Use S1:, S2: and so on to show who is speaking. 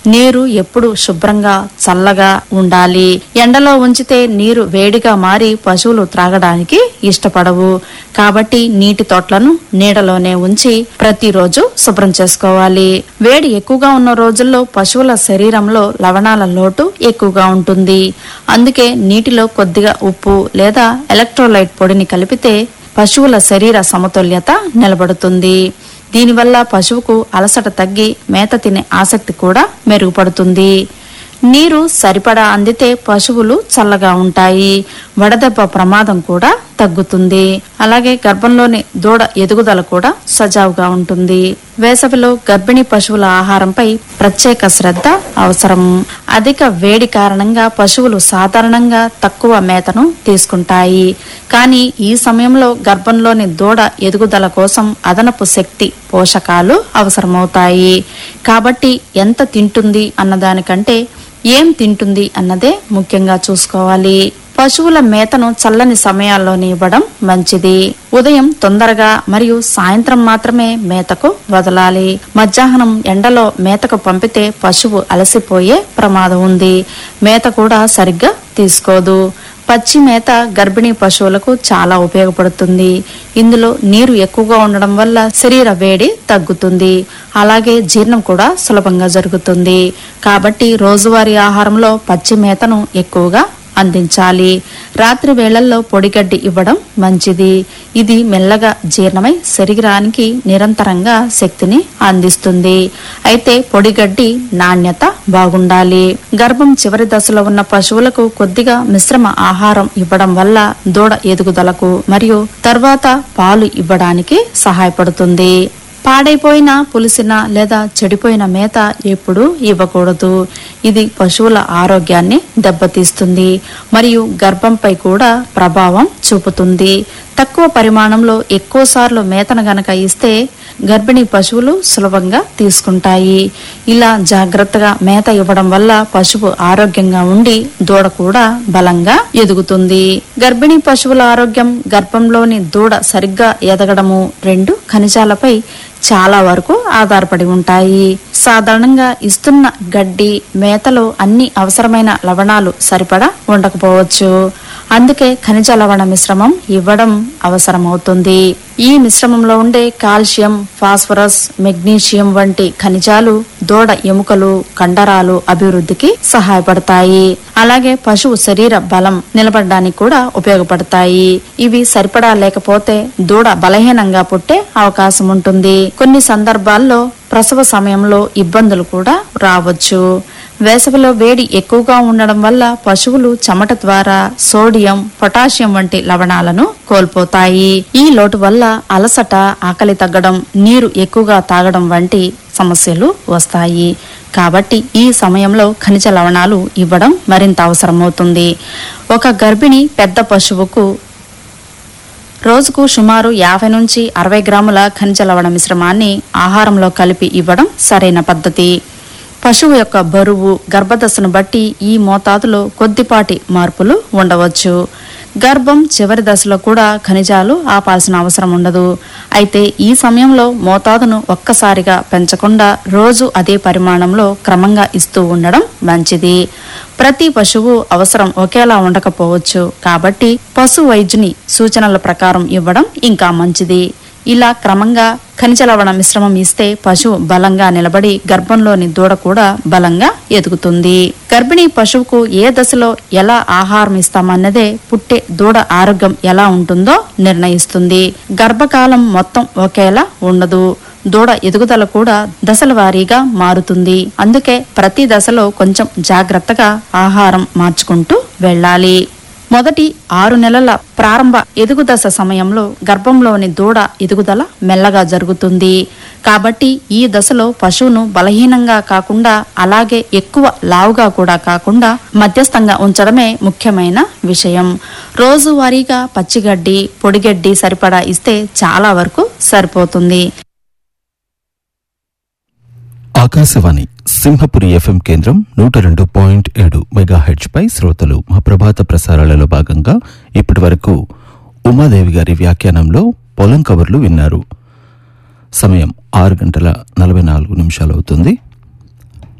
S1: నీరు ఎప్పుడు శుభ్రంగా చల్లగా ఉండాలి ఎండలో ఉంచితే నీరు వేడిగా మారి పశువులు త్రాగడానికి ఇష్టపడవు కాబట్టి నీటి తొట్లను నీడలోనే ఉంచి ప్రతిరోజు శుభ్రం చేసుకోవాలి వేడి ఎక్కువగా ఉన్న రోజుల్లో పశువుల శరీరంలో లవణాల లోటు ఎక్కువగా ఉంటుంది అందుకే నీటిలో కొద్దిగా ఉప్పు లేదా ఎలక్ట్రోలైట్ పొడిని కలిపితే పశువుల శరీర సమతుల్యత నిలబడుతుంది దీనివల్ల పశువుకు అలసట తగ్గి మేత తినే ఆసక్తి కూడా మెరుగుపడుతుంది నీరు సరిపడా అందితే పశువులు చల్లగా ఉంటాయి వడదెబ్బ ప్రమాదం కూడా తగ్గుతుంది అలాగే గర్భంలోని దూడ ఎదుగుదల కూడా సజావుగా ఉంటుంది వేసవిలో గర్భిణీ పశువుల ఆహారంపై ప్రత్యేక శ్రద్ధ అవసరం అధిక వేడి కారణంగా పశువులు సాధారణంగా తక్కువ మేతను తీసుకుంటాయి కానీ ఈ సమయంలో గర్భంలోని దూడ ఎదుగుదల కోసం అదనపు శక్తి పోషకాలు అవసరమవుతాయి కాబట్టి ఎంత తింటుంది అన్నదానికంటే ఏం తింటుంది అన్నదే ముఖ్యంగా చూసుకోవాలి పశువుల మేతను చల్లని సమయాల్లోనే ఇవ్వడం మంచిది ఉదయం తొందరగా మరియు సాయంత్రం మాత్రమే మేతకు వదలాలి మధ్యాహ్నం ఎండలో మేతకు పంపితే పశువు అలసిపోయే ప్రమాదం ఉంది మేత కూడా సరిగ్గా తీసుకోదు పచ్చి మేత గర్భిణీ పశువులకు చాలా ఉపయోగపడుతుంది ఇందులో నీరు ఎక్కువగా ఉండడం వల్ల శరీర వేడి తగ్గుతుంది అలాగే జీర్ణం కూడా సులభంగా జరుగుతుంది కాబట్టి రోజువారీ ఆహారంలో పచ్చి మేతను ఎక్కువగా అందించాలి రాత్రి వేళల్లో పొడిగడ్డి ఇవ్వడం మంచిది ఇది మెల్లగా జీర్ణమై శరీరానికి నిరంతరంగా శక్తిని అందిస్తుంది అయితే పొడిగడ్డి నాణ్యత బాగుండాలి గర్భం చివరి దశలో ఉన్న పశువులకు కొద్దిగా మిశ్రమ ఆహారం ఇవ్వడం వల్ల దూడ ఎదుగుదలకు మరియు తర్వాత పాలు ఇవ్వడానికి సహాయపడుతుంది పాడైపోయిన పులిసిన లేదా చెడిపోయిన మేత ఎప్పుడూ ఇవ్వకూడదు ఇది పశువుల ఆరోగ్యాన్ని దెబ్బతీస్తుంది మరియు గర్భంపై కూడా ప్రభావం చూపుతుంది తక్కువ పరిమాణంలో ఎక్కువసార్లు మేతను గనక ఇస్తే గర్భిణీ పశువులు సులభంగా తీసుకుంటాయి ఇలా జాగ్రత్తగా మేత ఇవ్వడం వల్ల పశువు ఆరోగ్యంగా ఉండి దూడ కూడా బలంగా ఎదుగుతుంది గర్భిణీ పశువుల ఆరోగ్యం గర్భంలోని దూడ సరిగ్గా ఎదగడము రెండు ఖనిజాలపై చాలా వరకు ఆధారపడి ఉంటాయి సాధారణంగా ఇస్తున్న గడ్డి మేతలో అన్ని అవసరమైన లవణాలు సరిపడా ఉండకపోవచ్చు అందుకే ఖనిజ లవణ మిశ్రమం ఇవ్వడం అవసరమవుతుంది ఈ మిశ్రమంలో ఉండే కాల్షియం ఫాస్ఫరస్ మెగ్నీషియం వంటి ఖనిజాలు దూడ ఎముకలు కండరాలు అభివృద్ధికి సహాయపడతాయి అలాగే పశువు శరీర బలం నిలబడడానికి కూడా ఉపయోగపడతాయి ఇవి సరిపడా లేకపోతే దూడ బలహీనంగా పుట్టే అవకాశం ఉంటుంది కొన్ని సందర్భాల్లో ప్రసవ సమయంలో ఇబ్బందులు కూడా రావచ్చు వేసవిలో వేడి ఎక్కువగా ఉండడం వల్ల పశువులు చెమట ద్వారా సోడియం పొటాషియం వంటి లవణాలను కోల్పోతాయి ఈ లోటు వల్ల అలసట ఆకలి తగ్గడం నీరు ఎక్కువగా తాగడం వంటి సమస్యలు వస్తాయి కాబట్టి ఈ సమయంలో ఖనిజ లవణాలు ఇవ్వడం మరింత అవసరమవుతుంది ఒక గర్భిణి పెద్ద పశువుకు రోజుకు సుమారు యాభై నుంచి అరవై గ్రాముల ఖనిజ లవణ మిశ్రమాన్ని ఆహారంలో కలిపి ఇవ్వడం సరైన పద్ధతి పశువు యొక్క బరువు గర్భదశను బట్టి ఈ మోతాదులో కొద్దిపాటి మార్పులు ఉండవచ్చు గర్భం చివరి దశలో కూడా ఖనిజాలు ఆపాల్సిన అవసరం ఉండదు అయితే ఈ సమయంలో మోతాదును ఒక్కసారిగా పెంచకుండా రోజు అదే పరిమాణంలో క్రమంగా ఇస్తూ ఉండడం మంచిది ప్రతి పశువు అవసరం ఒకేలా ఉండకపోవచ్చు కాబట్టి పశు వైద్యుని సూచనల ప్రకారం ఇవ్వడం ఇంకా మంచిది ఇలా క్రమంగా ఖనిజ లవణ మిశ్రమం ఇస్తే పశువు బలంగా నిలబడి గర్భంలోని దూడ కూడా బలంగా ఎదుగుతుంది గర్భిణీ పశువుకు ఏ దశలో ఎలా ఆహారం ఇస్తామన్నదే పుట్టే దూడ ఆరోగ్యం ఎలా ఉంటుందో నిర్ణయిస్తుంది గర్భకాలం మొత్తం ఒకేలా ఉండదు దూడ ఎదుగుదల కూడా దశల వారీగా మారుతుంది అందుకే ప్రతి దశలో కొంచెం జాగ్రత్తగా ఆహారం మార్చుకుంటూ వెళ్ళాలి మొదటి ఆరు నెలల ప్రారంభ ఎదుగుదశ సమయంలో గర్భంలోని దూడ ఎదుగుదల మెల్లగా జరుగుతుంది కాబట్టి ఈ దశలో పశువును బలహీనంగా కాకుండా అలాగే ఎక్కువ లావుగా కూడా కాకుండా మధ్యస్థంగా ఉంచడమే ముఖ్యమైన విషయం రోజువారీగా పచ్చిగడ్డి పొడిగడ్డి సరిపడా ఇస్తే చాలా వరకు సరిపోతుంది
S2: ఆకాశవాణి సింహపురి ఎఫ్ఎం కేంద్రం నూట రెండు పాయింట్ ఏడు మెగాహెడ్జ్ పై శ్రోతలు మా ప్రభాత ప్రసారాలలో భాగంగా ఇప్పటి వరకు ఉమాదేవి గారి వ్యాఖ్యానంలో పొలం కబుర్లు విన్నారు సమయం ఆరు గంటల నలభై నాలుగు నిమిషాలు అవుతుంది